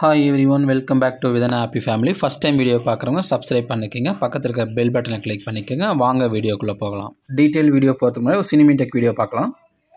hi every one welcome back to விதன் happy family first time video பார்க்குறவங்க subscribe பண்ணிக்கோங்க பக்கத்தில் இருக்க பெல் பட்டனை கிளிக் பண்ணிக்கோங்க வாங்க வீடியோக்குள்ளே போகலாம் டீட்டெயில் வீடியோ போகிறதுக்கு முன்னாடி ஒரு சினிமேட்டெக் வீடியோ பார்க்கலாம்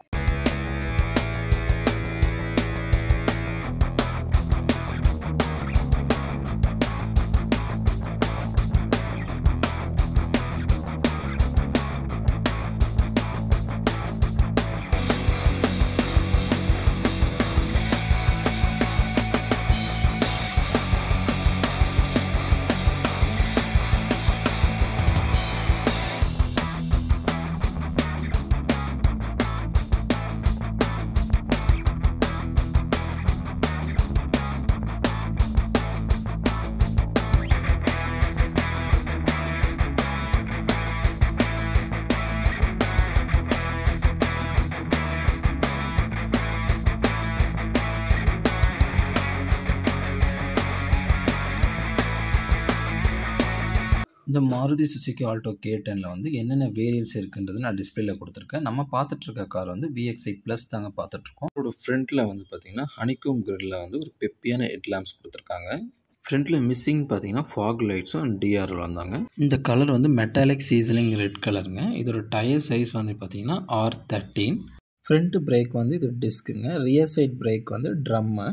இந்த மாருதி சுசுகி ஆல்டோ கே டெனில் வந்து என்னென்ன வேரியன்ஸ் இருக்குன்றது நான் டிஸ்பிளேல கொடுத்துருக்கேன் நம்ம பார்த்துட்டு இருக்க கார் வந்து விஎக்ஸ்ஐ ப்ளஸ் தாங்க பார்த்துட்ருக்கோம் அதோட ஃப்ரண்ட்டில் வந்து பார்த்தீங்கன்னா ஹனிகோம் கிரில்ல வந்து ஒரு பெப்பியான ஹெட் லேம்ப்ஸ் கொடுத்துருக்காங்க ஃப்ரண்ட்டில் மிஸ்ஸிங் பார்த்தீங்கன்னா ஃபாக் லைட்ஸும் அண்ட் டிஆர்எல் வந்தாங்க இந்த கலர் வந்து மெட்டாலிக் சீசனிங் ரெட் கலருங்க இதோட டயர் சைஸ் வந்து பார்த்தீங்கன்னா ஆர் தேர்ட்டீன் ஃப்ரண்ட் பிரேக் வந்து இது டிஸ்க்குங்க ரியர் சைட் பிரேக் வந்து ட்ரம்மு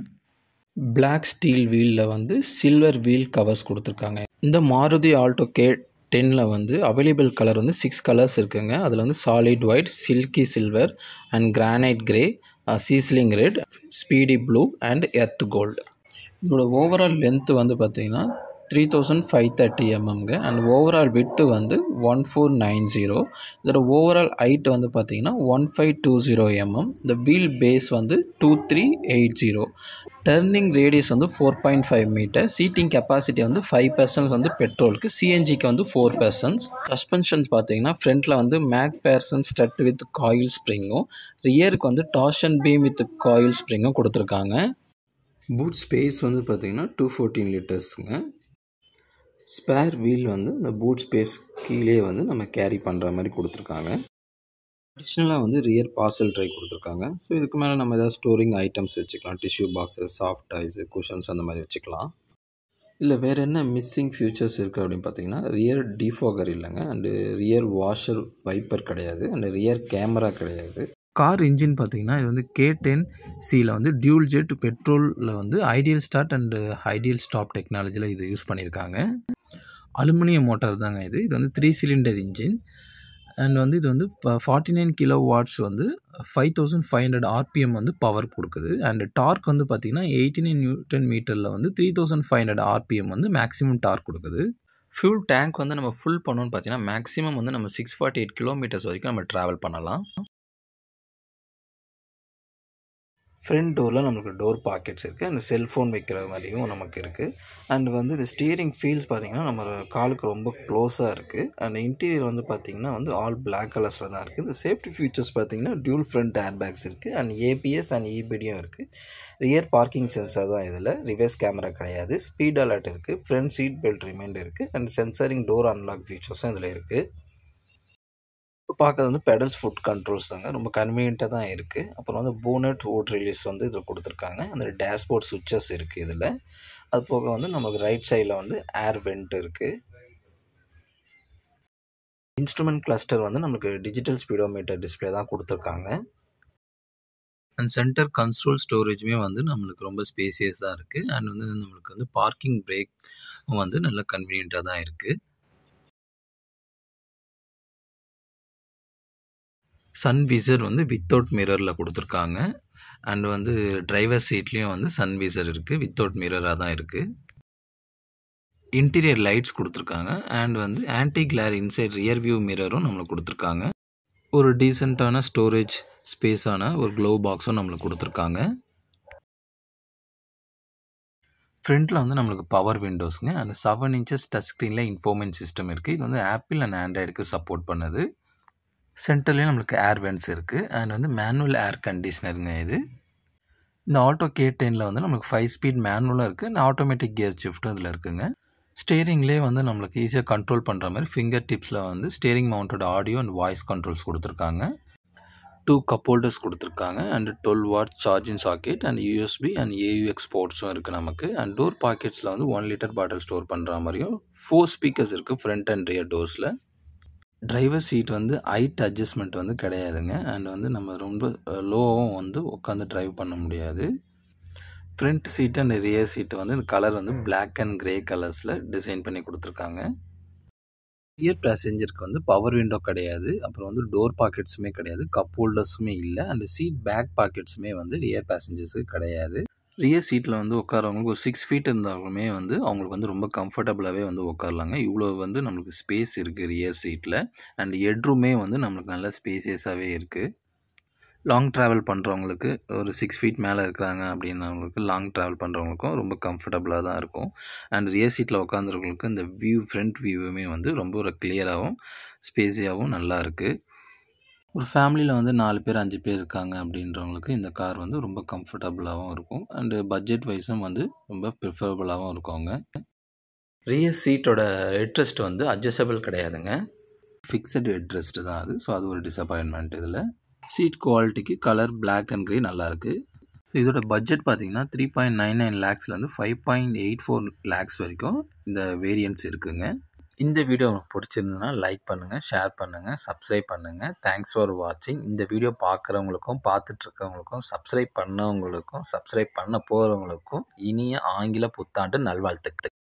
பிளாக் ஸ்டீல் வீலில் வந்து சில்வர் வீல் கவர்ஸ் கொடுத்துருக்காங்க இந்த மாருதி ஆல்டோ கே டென்னில் வந்து அவைலபிள் கலர் வந்து சிக்ஸ் கலர்ஸ் இருக்குங்க அதில் வந்து solid white silky silver and granite grey sizzling red speedy blue and earth gold இதோட ஓவரால் லென்த்து வந்து பார்த்திங்கன்னா த்ரீ தௌசண்ட் ஃபைவ் தேர்ட்டி எம்எம்ங்க அண்ட் ஓவரால் விட்டு வந்து ஒன் ஃபோர் நைன் ஜீரோ இதோட ஓவரால் ஹைட் வந்து பார்த்திங்கன்னா one five two zero mm இந்த wheel base வந்து two three eight zero turning radius வந்து four point five metre seating capacity வந்து five person வந்து பெட்ரோலுக்கு சிஎன்ஜிக்கு வந்து ஃபோர் பர்சன்ஸ் சஸ்பென்ஷன்ஸ் பார்த்தீங்கன்னா ஃப்ரண்ட்டில் வந்து McPherson strut with coil ஸ்ப்ரிங்கும் ரியருக்கு வந்து டார்ஷன் பீம் வித் காயில் ஸ்ப்ரிங்கும் கொடுத்துருக்காங்க பூட் ஸ்பேஸ் வந்து பார்த்திங்கன்னா டூ ஃபோர்டீன் லிட்டர்ஸுங்க ஸ்பேர் வீல் வந்து இந்த பூட் ஸ்பேஸ் கீழே வந்து நம்ம கேரி பண்ணுற மாதிரி கொடுத்துருக்காங்க அடிஷ்னலாக வந்து ரியர் பார்சல் ட்ரை கொடுத்துருக்காங்க ஸோ இதுக்கு மேலே நம்ம ஏதாவது ஸ்டோரிங் ஐட்டம்ஸ் வச்சுக்கலாம் tissue boxes soft toys cushions அந்த மாதிரி வச்சுக்கலாம் இல்லை வேறு என்ன மிஸ்ஸிங் ஃபியூச்சர்ஸ் இருக்குது அப்படின்னு பார்த்தீங்கன்னா ரியர் டிஃபோகர் இல்லைங்க அண்டு ரியர் வாஷர் வைப்பர் கிடையாது அண்டு ரியர் கேமரா கிடையாது கார் இன்ஜின் பார்த்தீங்கன்னா இது வந்து கே டென் சியில் வந்து டியூல் ஜெட் பெட்ரோலில் வந்து idle start and idle stop டெக்னாலஜியில் இது யூஸ் பண்ணியிருக்காங்க அலுமினியம் மோட்டார் தாங்க இது இது வந்து த்ரீ சிலிண்டர் இன்ஜின் அண்ட் வந்து இது வந்து ஃபார்ட்டி நைன் கிலோ வாட்ஸ் வந்து five thousand five hundred RPM வந்து பவர் கொடுக்குது அண்ட் டார்க் வந்து பார்த்திங்கன்னா எயிட்டி நைன் நியூட்டன் மீட்டரில் வந்து three thousand five hundred RPM வந்து மேக்ஸிமம் டார்க் கொடுக்குது ஃபியூல் டேங்க் வந்து நம்ம ஃபுல் பண்ணோன்னு பார்த்தீங்கன்னா மேக்ஸிமம் வந்து நம்ம சிக்ஸ் ஃபார்ட்டி எயிட் கிலோமீட்டர்ஸ் வரைக்கும் நம்ம ட்ராவல் பண்ணலாம் ஃப்ரண்ட் டோரில் நமக்கு டோர் பாக்கெட்ஸ் இருக்குது அந்த செல்ஃபோன் வைக்கிற மாதிரியும் நமக்கு இருக்குது அண்ட் வந்து இந்த ஸ்டீரிங் ஃபீல்ஸ் பார்த்திங்கன்னா நம்ம காலுக்கு ரொம்ப க்ளோஸாக இருக்குது அண்ட் இன்டீரியர் வந்து பார்த்திங்கன்னா வந்து ஆல் பிளாக் கலர்ஸில் தான் இருக்குது இந்த சேஃப்டி ஃபீச்சர்ஸ் பார்த்திங்கன்னா டியூல் ஃப்ரண்ட் ஏர் பேக்ஸ் இருக்குது அண்ட் ஏபிஎஸ் அண்ட் இபிடியும் இருக்குது ரியர் பார்க்கிங் சென்சார் தான் இதில் ரிவர்ஸ் கேமரா கிடையாது ஸ்பீட் அலர்ட் இருக்குது ஃப்ரண்ட் சீட் பெல்ட் ரிமைண்ட் இருக்குது அண்ட் சென்சரிங் டோர் அன்லாக் ஃபீச்சர்ஸும் இதில் இருக்குது இப்போ பார்க்குறது வந்து பெடல்ஸ் ஃபுட் கண்ட்ரோல்ஸ் தாங்க ரொம்ப கன்வீனியண்ட்டாக தான் இருக்குது அப்புறம் வந்து போனட் ஓட் ரிலீஸ் வந்து இதில் கொடுத்துருக்காங்க அந்த டேஷ்போர்ட் சுவிச்சஸ் இருக்குது இதில் அது போக வந்து நமக்கு ரைட் சைடில் வந்து ஏர் வெண்ட் இருக்குது இன்ஸ்ட்ருமெண்ட் கிளஸ்டர் வந்து நமக்கு டிஜிட்டல் ஸ்பீடோமீட்டர் டிஸ்பிளே தான் கொடுத்துருக்காங்க அண்ட் சென்டர் கன்சோல் ஸ்டோரேஜுமே வந்து நம்மளுக்கு ரொம்ப ஸ்பேசியஸ் தான் இருக்குது அண்ட் வந்து நம்மளுக்கு வந்து பார்க்கிங் பிரேக் வந்து நல்ல கன்வீனியண்ட்டாக தான் இருக்குது சன் விசர் வந்து வித்தவுட் மிரரில் கொடுத்துருக்காங்க அண்ட் வந்து டிரைவர் சீட்லேயும் வந்து சன் விசர் இருக்குது வித்தவுட் மிரராக தான் இருக்குது இன்டீரியர் லைட்ஸ் கொடுத்துருக்காங்க அண்ட் வந்து anti glare inside rear view மிரரும் நம்மளுக்கு கொடுத்துருக்காங்க ஒரு டீசெண்டான ஸ்டோரேஜ் ஸ்பேஸான ஒரு க்ளோ பாக்ஸும் நம்மளுக்கு கொடுத்துருக்காங்க ஃப்ரண்ட்டில் வந்து நம்மளுக்கு பவர் விண்டோஸுங்க அந்த செவன் இன்ச்சஸ் டச் ஸ்க்ரீனில் இன்ஃபோர்மெண்ட் சிஸ்டம் இருக்குது இது வந்து ஆப்பிள் அண்ட் ஆண்ட்ராய்டுக்கு சப்போர்ட் பண்ணுது சென்டர்லேயும் நம்மளுக்கு ஏர் வென்ட்ஸ் இருக்குது அண்ட் வந்து மேனுவல் ஏர் கண்டிஷ்னருங்க இது இந்த ஆட்டோ கே டெனில் வந்து நம்மளுக்கு ஃபைவ் ஸ்பீட் மேனுவலும் இருக்குது அண்ட் ஆட்டோமேட்டிக் கியர் ஷிஃப்ட்டும் இதில் இருக்குங்க ஸ்டேரிங்லேயே வந்து நம்மளுக்கு ஈஸியாக கண்ட்ரோல் பண்ணுற மாதிரி ஃபிங்கர் டிப்ஸில் வந்து steering mounted audio and voice controls கொடுத்துருக்காங்க டூ கப் ஹோல்டர்ஸ் கொடுத்துருக்காங்க and twelve watt charging socket and USB and AUX போர்ட்ஸும் இருக்குது நமக்கு அண்ட் டோர் பாக்கெட்ஸில் வந்து ஒன் லிட்டர் பாட்டில் ஸ்டோர் பண்ணுற மாதிரியும் ஃபோர் ஸ்பீக்கர்ஸ் இருக்குது ஃப்ரண்ட் அண்ட் ரியர் டோர்ஸில் டிரைவர் சீட் வந்து ஹைட் அட்ஜஸ்ட்மெண்ட் வந்து கிடையாதுங்க அண்ட் வந்து நம்ம ரொம்ப லோவாகவும் வந்து உட்காந்து ட்ரைவ் பண்ண முடியாது front seat and rear seat வந்து இந்த கலர் வந்து பிளாக் அண்ட் கிரே கலர்ஸில் டிசைன் பண்ணி கொடுத்துருக்காங்க ரியர் பேசஞ்சருக்கு வந்து பவர் விண்டோ கிடையாது அப்புறம் வந்து டோர் பாக்கெட்ஸுமே கிடையாது கப் ஹோல்டர்ஸுமே இல்லை அண்ட் சீட் பேக் பாக்கெட்ஸுமே வந்து ரியர் பேசஞ்சர்ஸுக்கு கிடையாது ரியர் சீட்டில் வந்து உட்காரவங்களுக்கு ஒரு சிக்ஸ் ஃபீட் இருந்தாலுமே வந்து அவங்களுக்கு வந்து ரொம்ப கம்ஃபர்டபுளாகவே வந்து உட்காரலாங்க இவ்வளோ வந்து நம்மளுக்கு ஸ்பேஸ் இருக்குது ரியர் சீட்டில் அண்ட் ஹெட்ரூமே வந்து நம்மளுக்கு நல்ல ஸ்பேசியஸாகவே இருக்குது லாங் ட்ராவல் பண்ணுறவங்களுக்கு ஒரு சிக்ஸ் ஃபீட் மேலே இருக்கிறாங்க அப்படின்னவங்களுக்கு லாங் ட்ராவல் பண்ணுறவங்களுக்கும் ரொம்ப கம்ஃபர்டபுளாக தான் இருக்கும் அண்ட் ரியர் சீட்டில் உட்காந்துருக்கவங்களுக்கு இந்த வியூ ஃப்ரண்ட் வியூவுமே வந்து ரொம்ப ஒரு கிளியராகவும் ஸ்பேஸியாகவும் நல்லா இருக்குது ஒரு ஃபேமிலியில் வந்து நாலு பேர் அஞ்சு பேர் இருக்காங்க அப்படின்றவங்களுக்கு இந்த கார் வந்து ரொம்ப கம்ஃபர்டபுளாகவும் இருக்கும் அண்டு பட்ஜெட் வைஸும் வந்து ரொம்ப ப்ரிஃபரபுளாகவும் இருக்குங்க ரியர் சீட்டோட ஹெட்ரெஸ்ட் வந்து அட்ஜஸ்டபிள் கிடையாதுங்க ஃபிக்ஸட் ஹெட்ரெஸ்ட்டு தான் அது ஸோ அது ஒரு டிசப்பாயின்மெண்ட் இதில் சீட் குவாலிட்டிக்கு கலர் பிளாக் அண்ட் க்ரே நல்லாயிருக்கு இதோட பட்ஜெட் பார்த்தீங்கன்னா த்ரீ பாயிண்ட் நைன் நைன் லேக்ஸ்லேருந்து five point eight four lakhs வரைக்கும் இந்த வேரியன்ட்ஸ் இருக்குங்க இந்த வீடியோ உங்களுக்கு பிடிச்சிருந்ததுன்னா லைக் பண்ணுங்கள் ஷேர் பண்ணுங்கள் சப்ஸ்கிரைப் பண்ணுங்கள் தேங்க்ஸ் ஃபார் வாட்சிங் இந்த வீடியோ பார்க்குறவங்களுக்கும் பார்த்துட்ருக்கவங்களுக்கும் சப்ஸ்கிரைப் பண்ணவங்களுக்கும் சப்ஸ்கிரைப் பண்ண போகிறவங்களுக்கும் இனிய ஆங்கில புத்தாண்டு நல்வாழ்த்துக்கள்